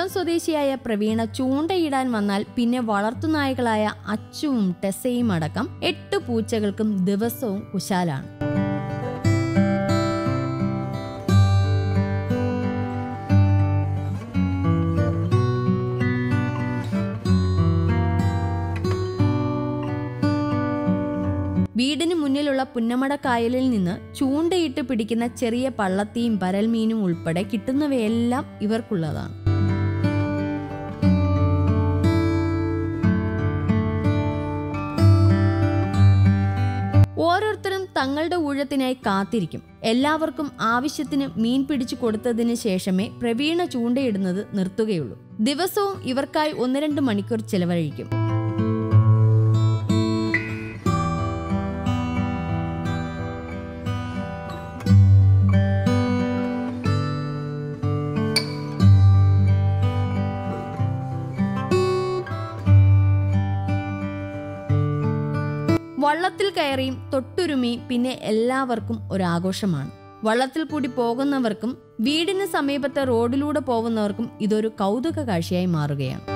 കൊല്ലം സ്വദേശിയായ പ്രവീണ ചൂണ്ടയിടാൻ വന്നാൽ പിന്നെ വളർത്തുനായകളായ അച്ചുവും ടെസയും അടക്കം എട്ട് പൂച്ചകൾക്കും ദിവസവും കുശാലാണ് വീടിന് മുന്നിലുള്ള പുന്നമട കായലിൽ നിന്ന് ചൂണ്ടയിട്ട് പിടിക്കുന്ന ചെറിയ പള്ളത്തിയും പരൽമീനും ഉൾപ്പെടെ കിട്ടുന്നവയെല്ലാം ഇവർക്കുള്ളതാണ് ഓരോരുത്തരും തങ്ങളുടെ ഊഴത്തിനായി കാത്തിരിക്കും എല്ലാവർക്കും ആവശ്യത്തിന് മീൻ പിടിച്ചു കൊടുത്തതിന് ശേഷമേ പ്രവീണ ചൂണ്ടയിടുന്നത് നിർത്തുകയുള്ളൂ ദിവസവും ഇവർക്കായി ഒന്ന് രണ്ട് മണിക്കൂർ ചെലവഴിക്കും വള്ളത്തിൽ കയറിയും തൊട്ടുരുമി പിന്നെ എല്ലാവർക്കും ഒരാഘോഷമാണ് വള്ളത്തിൽ കൂടി പോകുന്നവർക്കും വീടിന് സമീപത്തെ റോഡിലൂടെ പോകുന്നവർക്കും ഇതൊരു കൗതുക കാഴ്ചയായി മാറുകയാണ്